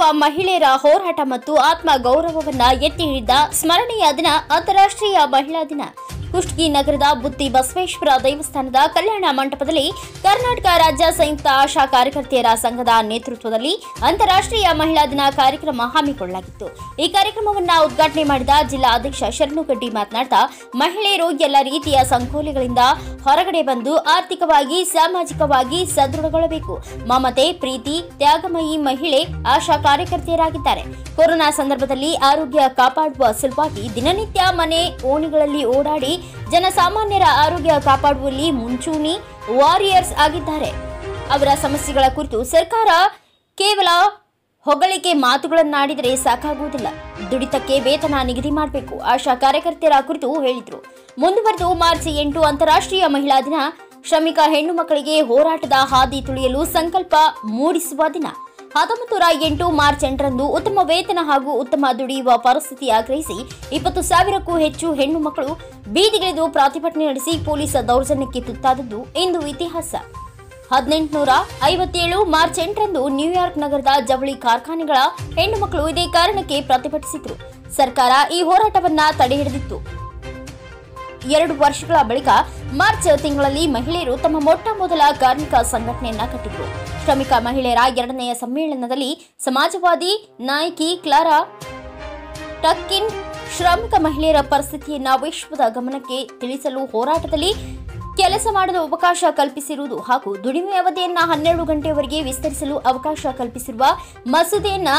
ಮಹಿಳೆಯರ ಹೋರಾಟ ಮತ್ತು ಆತ್ಮ ಗೌರವವನ್ನ ಎತ್ತಿ ಹಿಡಿದ ಸ್ಮರಣೀಯ ದಿನ ಅಂತಾರಾಷ್ಟ್ರೀಯ ಮಹಿಳಾ ದಿನ ಕುಷ್ಟಗಿ ನಗರದ ಬುತ್ತಿ ಬಸವೇಶ್ವರ ದೇವಸ್ಥಾನದ ಕಲ್ಯಾಣ ಮಂಟಪದಲ್ಲಿ ಕರ್ನಾಟಕ ರಾಜ್ಯ ಸಂಯುಕ್ತ ಆಶಾ ಕಾರ್ಯಕರ್ತೆಯರ ಸಂಘದ ನೇತೃತ್ವದಲ್ಲಿ ಅಂತಾರಾಷ್ಟ್ರೀಯ ಮಹಿಳಾ ದಿನ ಕಾರ್ಯಕ್ರಮ ಹಮ್ಮಿಕೊಳ್ಳಲಾಗಿತ್ತು ಈ ಕಾರ್ಯಕ್ರಮವನ್ನು ಉದ್ಘಾಟನೆ ಮಾಡಿದ ಜಿಲ್ಲಾ ಅಧ್ಯಕ್ಷ ಶರಣುಗಡ್ಡಿ ಮಾತನಾಡ್ತಾ ಮಹಿಳೆಯರು ಎಲ್ಲ ರೀತಿಯ ಸಂಕೋಲೆಗಳಿಂದ ಹೊರಗಡೆ ಬಂದು ಆರ್ಥಿಕವಾಗಿ ಸಾಮಾಜಿಕವಾಗಿ ಸದೃಢಗೊಳ್ಳಬೇಕು ಮಮತೆ ಪ್ರೀತಿ ತ್ಯಾಗಮಯಿ ಮಹಿಳೆ ಆಶಾ ಕಾರ್ಯಕರ್ತೆಯರಾಗಿದ್ದಾರೆ ಕೊರೋನಾ ಸಂದರ್ಭದಲ್ಲಿ ಆರೋಗ್ಯ ಕಾಪಾಡುವ ಸಲುವಾಗಿ ದಿನನಿತ್ಯ ಮನೆ ಓಣಿಗಳಲ್ಲಿ ಓಡಾಡಿ ಜನಸಾಮಾನ್ಯರ ಆರೋಗ್ಯ ಕಾಪಾಡುವಲ್ಲಿ ಮುಂಚೂಣಿ ವಾರಿಯರ್ಸ್ ಆಗಿದ್ದಾರೆ ಅವರ ಸಮಸ್ಯೆಗಳ ಕುರಿತು ಸರ್ಕಾರ ಕೇವಲ ಹೊಗಳಿಕೆ ಮಾತುಗಳನ್ನಾಡಿದರೆ ಸಾಕಾಗುವುದಿಲ್ಲ ದುಡಿತಕ್ಕೆ ವೇತನ ನಿಗದಿ ಮಾಡಬೇಕು ಆಶಾ ಕಾರ್ಯಕರ್ತೆಯರ ಕುರಿತು ಹೇಳಿದರು ಮುಂದುವರೆದು ಮಾರ್ಚ್ ಎಂಟು ಅಂತಾರಾಷ್ಟ್ರೀಯ ಮಹಿಳಾ ದಿನ ಶ್ರಮಿಕ ಹೆಣ್ಣು ಮಕ್ಕಳಿಗೆ ಹೋರಾಟದ ಹಾದಿ ತುಳಿಯಲು ಸಂಕಲ್ಪ ಮೂಡಿಸುವ ದಿನ ಹತ್ತೊಂಬತ್ತು ನೂರ ಎಂಟು ಮಾರ್ಚ್ ಎಂಟರಂದು ಉತ್ತಮ ವೇತನ ಹಾಗೂ ಉತ್ತಮ ದುಡಿಯುವ ಪರಿಸ್ಥಿತಿ ಆಗ್ರಹಿಸಿ ಇಪ್ಪತ್ತು ಸಾವಿರಕ್ಕೂ ಹೆಚ್ಚು ಹೆಣ್ಣು ಮಕ್ಕಳು ಬೀದಿಗಿಳಿದು ಪ್ರತಿಭಟನೆ ನಡೆಸಿ ಪೊಲೀಸ್ ದೌರ್ಜನ್ಯಕ್ಕೆ ತುತ್ತಾದದ್ದು ಇಂದು ಇತಿಹಾಸ ಹದಿನೆಂಟುನೂರ ಐವತ್ತೇಳು ಮಾರ್ಚ್ ಎಂಟರಂದು ನ್ಯೂಯಾರ್ಕ್ ನಗರದ ಜವಳಿ ಕಾರ್ಖಾನೆಗಳ ಹೆಣ್ಣು ಮಕ್ಕಳು ಇದೇ ಕಾರಣಕ್ಕೆ ಪ್ರತಿಭಟಿಸಿದ್ರು ಸರ್ಕಾರ ಈ ಹೋರಾಟವನ್ನ ತಡೆಹಿಡಿದಿತ್ತು ಎರಡು ವರ್ಷಗಳ ಬಳಿಕ ಮಾರ್ಚ್ ತಿಂಗಳಲ್ಲಿ ಮಹಿಳೆಯರು ತಮ್ಮ ಮೊಟ್ಟ ಮೊದಲ ಕಾರ್ಮಿಕ ಸಂಘಟನೆಯನ್ನ ಕಟ್ಟಿದ್ರು ಶ್ರಮಿಕ ಮಹಿಳೆಯರ ಎರಡನೆಯ ಸಮ್ಮೇಳನದಲ್ಲಿ ಸಮಾಜವಾದಿ ನಾಯಕಿ ಕ್ಲಾರಾ ಟಕ್ಕಿನ್ ಶ್ರಮಿಕ ಮಹಿಳೆಯರ ಪರಿಸ್ಥಿತಿಯನ್ನ ವಿಶ್ವದ ಗಮನಕ್ಕೆ ತಿಳಿಸಲು ಹೋರಾಟದಲ್ಲಿ ಕೆಲಸ ಮಾಡಲು ಅವಕಾಶ ಕಲ್ಪಿಸಿರುವುದು ಹಾಗೂ ದುಡಿಮೆ ಅವಧಿಯನ್ನ ಹನ್ನೆರಡು ಗಂಟೆಯವರೆಗೆ ವಿಸ್ತರಿಸಲು ಅವಕಾಶ ಕಲ್ಪಿಸಿರುವ ಮಸೂದೆಯನ್ನ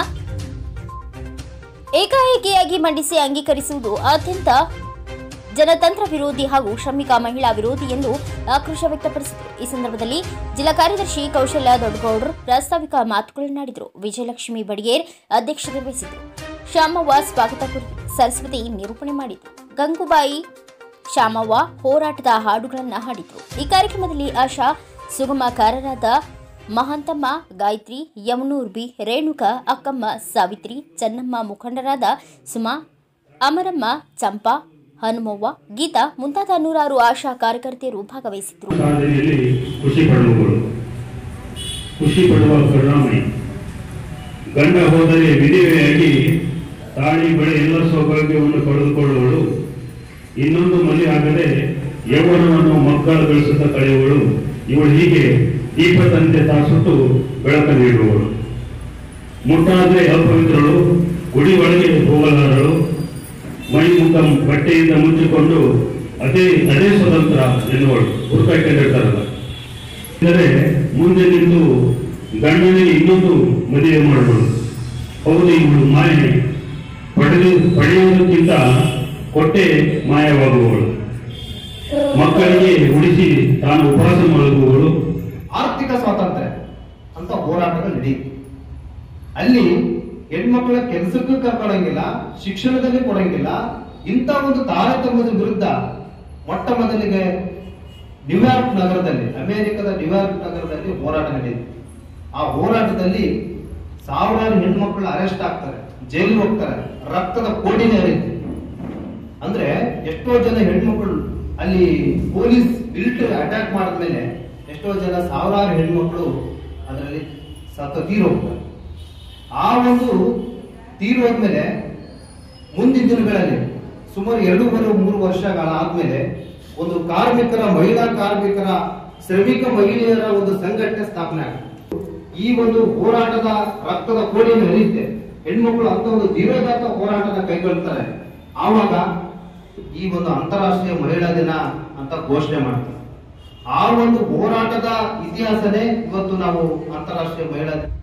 ಏಕಾಏಕಿಯಾಗಿ ಮಂಡಿಸಿ ಅಂಗೀಕರಿಸುವುದು ಅತ್ಯಂತ ಜನತಂತ್ರ ವಿರೋಧಿ ಹಾಗೂ ಶ್ರಮಿಕ ಮಹಿಳಾ ವಿರೋಧಿ ಎಂದು ಆಕ್ರೋಶ ವ್ಯಕ್ತಪಡಿಸಿದರು ಈ ಸಂದರ್ಭದಲ್ಲಿ ಜಿಲ್ಲಾ ಕಾರ್ಯದರ್ಶಿ ಕೌಶಲ್ಯ ದೊಡ್ಡಗೌಡರು ಪ್ರಾಸ್ತಾವಿಕ ಮಾತುಗಳನ್ನಾಡಿದರು ವಿಜಯಲಕ್ಷ್ಮಿ ಬಡಿಗೇರ್ ಅಧ್ಯಕ್ಷತೆ ವಹಿಸಿದರು ಶ್ಯಾಮವ್ವ ಸ್ವಾಗತ ಕುರಿತು ಸರಸ್ವತಿ ನಿರೂಪಣೆ ಮಾಡಿದರು ಗಂಗೂಬಾಯಿ ಶ್ಯಾಮವ್ವ ಹೋರಾಟದ ಹಾಡುಗಳನ್ನು ಹಾಡಿದರು ಈ ಕಾರ್ಯಕ್ರಮದಲ್ಲಿ ಆಶಾ ಸುಗಮಕಾರರಾದ ಮಹಾಂತಮ್ಮ ಗಾಯತ್ರಿ ಯಮನೂರ್ ಬಿ ರೇಣುಕಾ ಅಕ್ಕಮ್ಮ ಸಾವಿತ್ರಿ ಚೆನ್ನಮ್ಮ ಮುಖಂಡರಾದ ಸುಮಾ ಅಮರಮ್ಮ ಚಂಪಾ ಹನುಮವ್ವ ಗೀತಾ ಮುಂತಾದ ನೂರಾರು ಆಶಾ ಕಾರ್ಯಕರ್ತೆಯರು ಭಾಗವಹಿಸಿದ್ರು ಸಾಧನೆಯಲ್ಲಿ ಖುಷಿ ಪಡುವವಳು ಖುಷಿ ಪಡುವ ಕರುಣಾಮಣಿ ಗಂಡ ಹೋದರೆ ವಿಧವೆಯಾಗಿ ತಾಳಿ ಬಳೆ ಎಲ್ಲ ಸೌಭಾಗ್ಯವನ್ನು ಪಡೆದುಕೊಳ್ಳುವಳು ಇನ್ನೊಂದು ಮನೆ ಆಗದೆ ಯೌವನವನ್ನು ಮಕ್ಕಳ ಗಳಿಸುತ್ತಾ ಕಳೆಯುವಳು ಇವಳು ಹೀಗೆ ದೀಪದಂತೆ ತಾಸುಟ್ಟು ಬೆಳಕು ನೀಡುವವಳು ಮುಟ್ಟಾದ್ರೆ ಅಪವಿತ್ರಳು ಗುಡಿ ಒಳಗೆ ಹೋಗಲಾರಳು ಮೈ ಮುಖ ಬಟ್ಟೆಯಿಂದ ಮುಚ್ಚಿಕೊಂಡು ಅದೇ ಅದೇ ಸ್ವತಂತ್ರ ಎನ್ನುವಳು ಹುಡುಕಾಕೊಂಡಿರ್ತಾರಲ್ಲ ಅಂದರೆ ಮುಂದೆ ನಿಂತು ಗಂಡನಿಗೆ ಇನ್ನೊಂದು ಮದುವೆ ಮಾಡುವಳು ಹೌದು ಇವಳು ಮಾಯೆ ಪಡೆದು ಪಡೆಯುವುದಕ್ಕಿಂತ ಕೊಟ್ಟೆ ಮಾಯವಾಗುವವಳು ಮಕ್ಕಳಿಗೆ ಉಳಿಸಿ ತಾನು ಉಪವಾಸ ಮಲಗುವವಳು ಆರ್ಥಿಕ ಸ್ವಾತಂತ್ರ್ಯ ಅಂತ ಹೋರಾಟಗಳು ನಡೆಯಿತು ಅಲ್ಲಿ ಹೆಣ್ಮಕ್ಳ ಕೆಲಸಕ್ಕೂ ಕರ್ಕೊಳಂಗಿಲ್ಲ ಶಿಕ್ಷಣದಲ್ಲಿ ಕೊಡಂಗಿಲ್ಲ ಇಂಥ ಒಂದು ತಾರತಮ್ಯದ ವಿರುದ್ಧ ಮೊಟ್ಟ ಮೊದಲಿಗೆ ನ್ಯೂಯಾರ್ಕ್ ನಗರದಲ್ಲಿ ಅಮೆರಿಕದ ನ್ಯೂಯಾರ್ಕ್ ನಗರದಲ್ಲಿ ಹೋರಾಟ ನಡೆಯಿತು ಆ ಹೋರಾಟದಲ್ಲಿ ಸಾವಿರಾರು ಹೆಣ್ಮಕ್ಳು ಅರೆಸ್ಟ್ ಆಗ್ತಾರೆ ಜೈಲಿಗೆ ಹೋಗ್ತಾರೆ ರಕ್ತದ ಕೋಡಿನೇ ಹರಿಯುತ್ತೆ ಅಂದ್ರೆ ಎಷ್ಟೋ ಜನ ಹೆಣ್ಮಕ್ಳು ಅಲ್ಲಿ ಪೊಲೀಸ್ ಮಿಲಿಟರಿ ಅಟ್ಯಾಕ್ ಮಾಡಿದ್ಮೇಲೆ ಎಷ್ಟೋ ಜನ ಸಾವಿರಾರು ಹೆಣ್ಮಕ್ಳು ಅದರಲ್ಲಿ ಸತ್ತ ತೀರೋಗ್ತಾರೆ ಆ ಒಂದು ತೀರೋದ್ಮೇಲೆ ಮುಂದಿನ ದಿನಗಳಲ್ಲಿ ಸುಮಾರು ಎರಡೂವರೆ ಮೂರು ವರ್ಷಗಳ ಆದ್ಮೇಲೆ ಒಂದು ಕಾರ್ಮಿಕರ ಮಹಿಳಾ ಕಾರ್ಮಿಕರ ಶ್ರಮಿಕ ಮಹಿಳೆಯರ ಒಂದು ಸಂಘಟನೆ ಸ್ಥಾಪನೆ ಆಗುತ್ತೆ ಈ ಒಂದು ಹೋರಾಟದ ರಕ್ತದ ಕೋಡಿಯನ್ನು ಹರಿಯುತ್ತೆ ಹೆಣ್ಮಕ್ಳು ಅಂತ ಒಂದು ಧೀರೋದಾತ್ತ ಹೋರಾಟದ ಕೈಗೊಳ್ತಾರೆ ಆವಾಗ ಈ ಒಂದು ಅಂತಾರಾಷ್ಟ್ರೀಯ ಮಹಿಳಾ ದಿನ ಅಂತ ಘೋಷಣೆ ಮಾಡ್ತಾರೆ ಆ ಒಂದು ಹೋರಾಟದ ಇತಿಹಾಸನೇ ಇವತ್ತು ನಾವು ಅಂತಾರಾಷ್ಟ್ರೀಯ ಮಹಿಳಾ ದಿನ